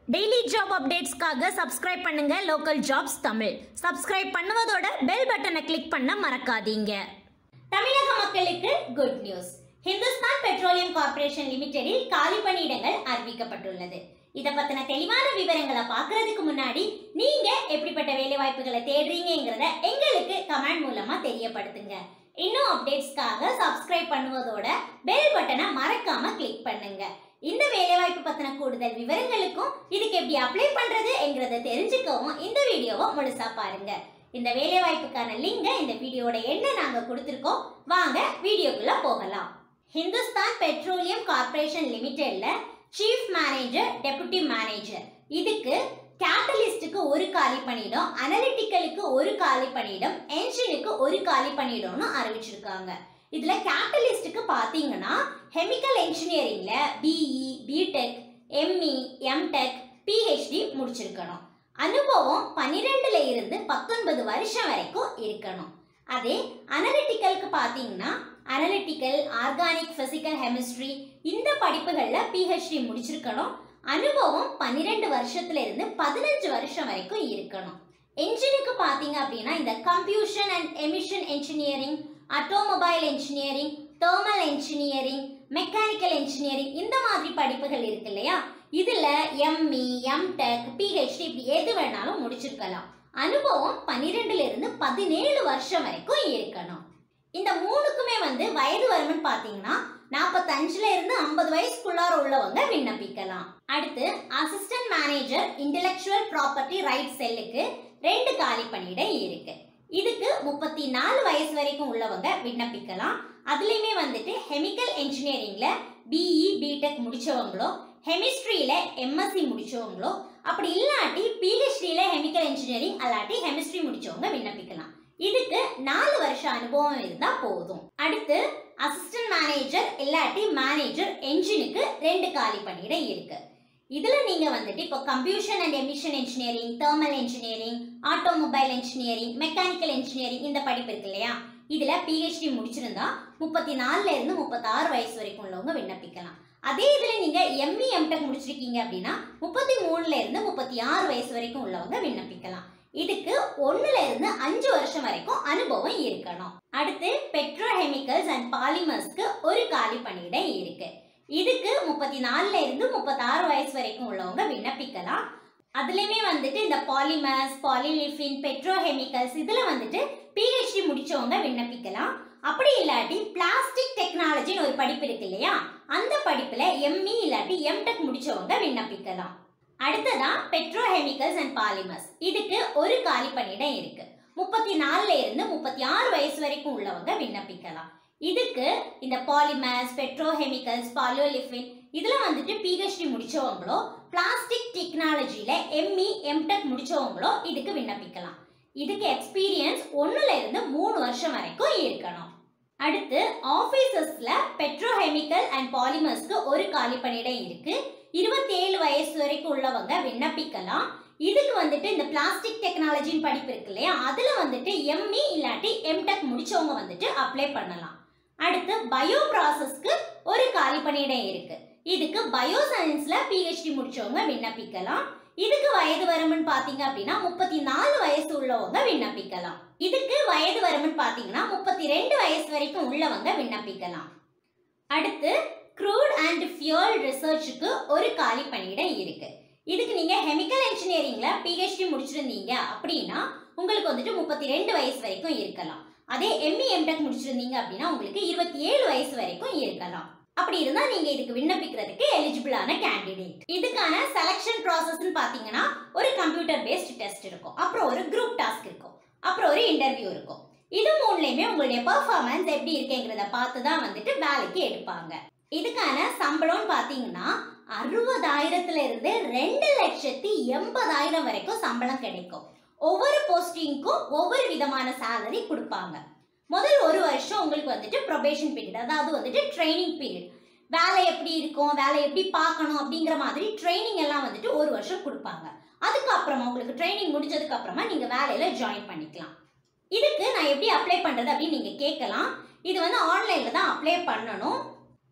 daily job அப்டேட்ஸ்க்காக subscribe பண்ணுங்க local jobs Tamil subscribe பண்ணுவதோட பெல் பட்டனை கிளிக் பண்ண மறக்காதீங்க தமிழக மக்களுக்கு good news Hindustan petroleum Corporation லிமிடெடில் காலி பணியிடங்கள் அறிவிக்கப்பட்டுள்ளது இத பத்தின தெளிவான விவரங்களை பார்க்கறதுக்கு முன்னாடி நீங்க எப்படிப்பட்ட வேலை வாய்ப்புகளை தேடுறீங்கிறத எங்களுக்கு கமெண்ட் மூலமா தெரியப்படுத்துங்க இன்னும் அப்டேட்ஸ்க்காக சப்ஸ்கிரைப் பண்ணுவதோட பெல் பட்டனை மறக்காம கிளிக் பண்ணுங்க இந்த வேலைவாய்ப்பு பத்தின கூடுதல் விவரங்களுக்கும் இதுக்கு எப்படி அப்ளை பண்றது என்கிறத தெரிஞ்சுக்கவும் இந்த வீடியோவை முழுசா பாருங்க இந்த வேலைவாய்ப்புக்கான லிங்கை இந்த வீடியோட என்ன நாங்க கொடுத்துருக்கோம் வாங்க வீடியோக்குள்ள போகலாம் ஹிந்துஸ்தான் பெட்ரோலியம் கார்ப்பரேஷன் லிமிடெட்ல சீஃப் மேனேஜர் டெபுட்டி மேனேஜர் இதுக்கு கேட்டலிஸ்டுக்கு ஒரு காலி பணியிடம் அனலிட்டிக்கலுக்கு ஒரு காலி பணியிடம் என்ஜினுக்கு ஒரு காலி பணியிடம்னு அறிவிச்சிருக்காங்க இதுல கேட்டலிஸ்டுக்கு பாத்தீங்கன்னா கெமிக்கல் என்ஜினியரிங்ல BE BTech ME MTech PhD முடிச்சிருக்கணும் அனுபவம் பன்னிரெண்டுல இருந்து பத்தொன்பது வருஷம் வரைக்கும் இருக்கணும் அதே அனலிட்டிக்கலுக்கு பார்த்தீங்கன்னா அனலிட்டிக்கல் ஆர்கானிக் பிசிக்கல் கெமிஸ்ட்ரி இந்த படிப்புகளில் பிஹெச்டி முடிச்சிருக்கணும் அனுபவம் பன்னிரெண்டு வருஷத்துல இருந்து பதினஞ்சு வருஷம் வரைக்கும் இருக்கணும் என்ஜினுக்கு பார்த்தீங்க அப்படின்னா இந்த combustion and emission engineering automobile engineering thermal engineering mechanical engineering இந்த மாதிரி படிப்புகள் இருக்கு இல்லையா இதுல எம்இ எம்டெக் பிஹெச்டி இப்படி எது வேணாலும் முடிச்சிருக்கலாம் அனுபவம் பன்னிரெண்டுல இருந்து பதினேழு வருஷம் வரைக்கும் இருக்கணும் இந்த மூணுக்குமே வந்து வயது வரம்புன்னு பார்த்தீங்கன்னா நாற்பத்தஞ்சுல இருந்து ஐம்பது வயசுக்குள்ளார உள்ளவங்க விண்ணப்பிக்கலாம் அடுத்து assistant manager intellectual property right செல்லுக்கு ரெண்டு காலி பணியிடம் இருக்கு இதுக்கு முப்பத்தி நாலு வயசு வரைக்கும் உள்ளவங்க விண்ணப்பிக்கலாம் அதுலேயுமே வந்துட்டு கெமிக்கல் என்ஜினியரிங்ல பிஇ பிடெக் முடிச்சவங்களோ கெமிஸ்ட்ரியில எம்எஸ்சி முடிச்சவங்களோ அப்படி இல்லாட்டி பிஹெச்டியில கெமிக்கல் இன்ஜினியரிங் அல்லாட்டி கெமிஸ்ட்ரி முடிச்சவங்க விண்ணப்பிக்கலாம் இதுக்கு நாலு வருஷம் அனுபவம் இருந்தா போதும் அடுத்து அசிஸ்டன்ட் மேனேஜர் இல்லாட்டி மேனேஜர் என்ஜினுக்கு ரெண்டு காலி பணியிடம் இருக்கு இதுல நீங்க வந்துட்டு இப்போ combustion and emission engineering thermal engineering automobile engineering mechanical engineering இந்த படிப்பு இருக்கு இல்லையா இதுல பிஹெச்டி முடிச்சிருந்தா முப்பத்தி நாலுல இருந்து முப்பத்தாறு வயசு வரைக்கும் உள்ளவங்க விண்ணப்பிக்கலாம் அதே இதுல நீங்க எம்இ எம்டெக் முடிச்சிருக்கீங்க அப்படின்னா முப்பத்தி மூணுல இருந்து முப்பத்தி ஆறு வயசு வரைக்கும் உள்ளவங்க விண்ணப்பிக்கலாம் இதுக்கு ஒண்ணுல இருந்து அஞ்சு வருஷம் வரைக்கும் அனுபவம் இருக்கணும் அடுத்து பெட்ரோகெமிக்கல்ஸ் அண்ட் பாலிமர்ஸ்க்கு ஒரு காலி பணியிடம் இருக்கு இதுக்கு முப்பத்தி நாலுல இருந்து முப்பத்தாறு வயசு வரைக்கும் உள்ளவங்க விண்ணப்பிக்கலாம் அதுலயுமே வந்துட்டு இந்த பாலிமர்ஸ் பாலிலிஃபின் பெட்ரோகெமிக்கல்ஸ் இதுல வந்துட்டு பிஹெச்டி முடிச்சவங்க விண்ணப்பிக்கலாம் அப்படி இல்லாட்டி பிளாஸ்டிக் டெக்னாலஜின்னு ஒரு படிப்பு இருக்கு இல்லையா அந்த படிப்புல எம்இ இல்லாட்டி எம்டெக் முடிச்சவங்க விண்ணப்பிக்கலாம் அடுத்ததா பெட்ரோகெமிக்கல்ஸ் அண்ட் பாலிமர்ஸ் இதுக்கு ஒரு காலி பணியிடம் இருக்கு முப்பத்தி நாலுல இருந்து முப்பத்தி ஆறு வயசு வரைக்கும் உள்ளவங்க விண்ணப்பிக்கலாம் இதுக்கு இந்த பாலிமர்ஸ் பெட்ரோகெமிக்கல்ஸ் பாலியோலிஃபின் இதுல வந்துட்டு பிஹெச்டி முடிச்சவங்களோ பிளாஸ்டிக் டெக்னாலஜியில எம்இ எம்டெக் முடிச்சவங்களோ இதுக்கு விண்ணப்பிக்கலாம் இதுக்கு எக்ஸ்பீரியன்ஸ் ஒன்னுல இருந்து மூணு வருஷம் வரைக்கும் இருக்கணும் அடுத்து ஆபீசஸ்ல பெட்ரோகெமிக்கல் அண்ட் பாலிமர்ஸ்க்கு ஒரு காலி பணியிடம் இருக்கு இருபத்தி ஏழு வயசு வரைக்கும் உள்ளவங்க விண்ணப்பிக்கலாம் இதுக்கு வந்துட்டு இந்த பிளாஸ்டிக் டெக்னாலஜின்னு படிப்பு இருக்கு இல்லையா அதுல வந்துட்டு எம்இ இல்லாட்டி எம்டெக் முடிச்சவங்க வந்துட்டு அப்ளை பண்ணலாம் அடுத்து பயோ ப்ராசஸ்க்கு ஒரு காலி பணியிடம் இருக்கு இதுக்கு பயோ சயின்ஸ்ல பிஹெச்டி முடிச்சவங்க விண்ணப்பிக்கலாம் இதுக்கு வயது வரம்புன்னு பாத்தீங்க அப்படின்னா முப்பத்தி நாலு வயசு உள்ளவங்க விண்ணப்பிக்கலாம் இதுக்கு வயது வரம்புன்னு பாத்தீங்கன்னா முப்பத்தி ரெண்டு வயசு வரைக்கும் உள்ளவங்க விண்ணப்பிக்கலாம் அடுத்து க்ரூட் அண்ட் ஃபியூல் ரிசர்ச்சுக்கு ஒரு காலி பணியிடம் இருக்கு இதுக்கு நீங்க கெமிக்கல் இன்ஜினியரிங்ல பிஹெச்டி முடிச்சிருந்தீங்க அப்படின்னா உங்களுக்கு வந்துட்டு முப்பத்தி ரெண்டு வயசு வரைக்கும் இருக்கலாம் அதே எம்இ எம்டெக் முடிச்சிருந்தீங்க அப்படின்னா உங்களுக்கு இருபத்தி ஏழு வயசு வரைக்கும் இருக்கலாம் அப்படி இருந்தா நீங்க இதுக்கு விண்ணப்பிக்கிறதுக்கு எலிஜிபிளான கேண்டிடேட் இதுக்கான செலக்ஷன் ப்ராசஸ்னு பாத்தீங்கன்னா ஒரு கம்ப்யூட்டர் பேஸ்ட் டெஸ்ட் இருக்கும் அப்புறம் ஒரு குரூப் டாஸ்க் இருக்கும் அப்புறம் ஒரு இன்டர்வியூ இருக்கும் இது மூணுலையுமே உங்களுடைய பெர்ஃபார்மன்ஸ் எப்படி இருக்குங்கிறத பார்த்து தான் வந்துட்டு வேலைக்கு எடுப்பாங்க இதுக்கான சம்பளம்னு பாத்தீங்கன்னா அறுபதாயிரத்துல இருந்து ரெண்டு லட்சத்தி எண்பதாயிரம் வரைக்கும் சம்பளம் கிடைக்கும் ஒவ்வொரு போஸ்டிங்க்கும் ஒவ்வொரு விதமான சேலரி கொடுப்பாங்க முதல் ஒரு வருஷம் உங்களுக்கு வந்துட்டு ப்ரொபேஷன் பீரியட் அதாவது வந்துட்டு ட்ரைனிங் பீரியட் வேலை எப்படி இருக்கும் வேலை எப்படி பார்க்கணும் அப்படிங்கிற மாதிரி ட்ரைனிங் எல்லாம் வந்துட்டு ஒரு வருஷம் கொடுப்பாங்க அதுக்கப்புறமா உங்களுக்கு ட்ரைனிங் முடிஞ்சதுக்கு அப்புறமா நீங்க வேலையில ஜாயின் பண்ணிக்கலாம் இதுக்கு நான் எப்படி அப்ளை பண்றது அப்படின்னு நீங்க கேட்கலாம் இது வந்து ஆன்லைன்ல தான் அப்ளை பண்ணணும்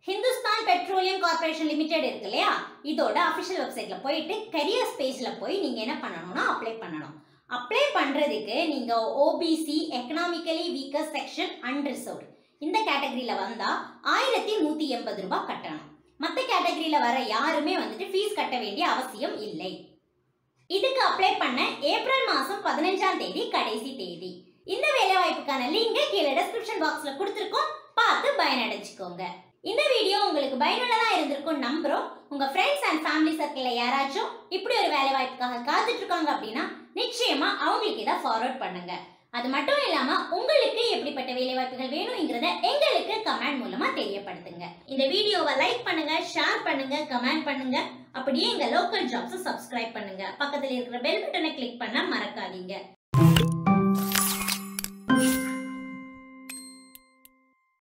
ஹிந்துஸ்தான் பெட்ரோலியம் கார்ப்பரேஷன் லிமிடெட் இருக்கு இல்லையா இதோட அஃபிஷியல் வெப்சைட்ல போயிட்டு கரியர்ஸ் பேஜ்ல போய் நீங்க என்ன பண்ணணும்னா அப்ளை பண்ணணும் அப்ளை பண்றதுக்கு நீங்க OBC economically weaker section unreserved இந்த கேட்டகரியில வந்தா ஆயிரத்தி நூத்தி எண்பது ரூபாய் கட்டணும் மற்ற கேட்டகரியில வர யாருமே வந்துட்டு ஃபீஸ் கட்ட வேண்டிய அவசியம் இல்லை இதுக்கு அப்ளை பண்ண ஏப்ரல் மாசம் பதினஞ்சாம் தேதி கடைசி தேதி இந்த வேலை வாய்ப்புக்கான லிங்கை கீழே டிஸ்கிரிப்ஷன் பாக்ஸ்ல கொடுத்துருக்கோம் பார்த்து பயனடைஞ்சுக்கோங்க இந்த வீடியோ உங்களுக்கு பயனுள்ளதா இருந்திருக்கும் நம்புறோம் உங்க ஃப்ரெண்ட்ஸ் அண்ட் ஃபேமிலி சர்க்கிள்ல யாராச்சும் இப்படி ஒரு வேலை வாய்ப்புக்காக காத்துட்டு இருக்காங்க அப்படின்னா நிச்சயமா அவங்களுக்கு இதை ஃபார்வர்ட் பண்ணுங்க அது மட்டும் இல்லாம உங்களுக்கு எப்படிப்பட்ட வேலை வாய்ப்புகள் வேணுங்கிறத எங்களுக்கு கமெண்ட் மூலமா தெரியப்படுத்துங்க இந்த வீடியோவை லைக் பண்ணுங்க ஷேர் பண்ணுங்க கமெண்ட் பண்ணுங்க அப்படியே எங்க லோக்கல் ஜாப்ஸ் சப்ஸ்கிரைப் பண்ணுங்க பக்கத்துல இருக்கிற பெல் பட்டனை கிளிக் பண்ண மறக்காதீங்க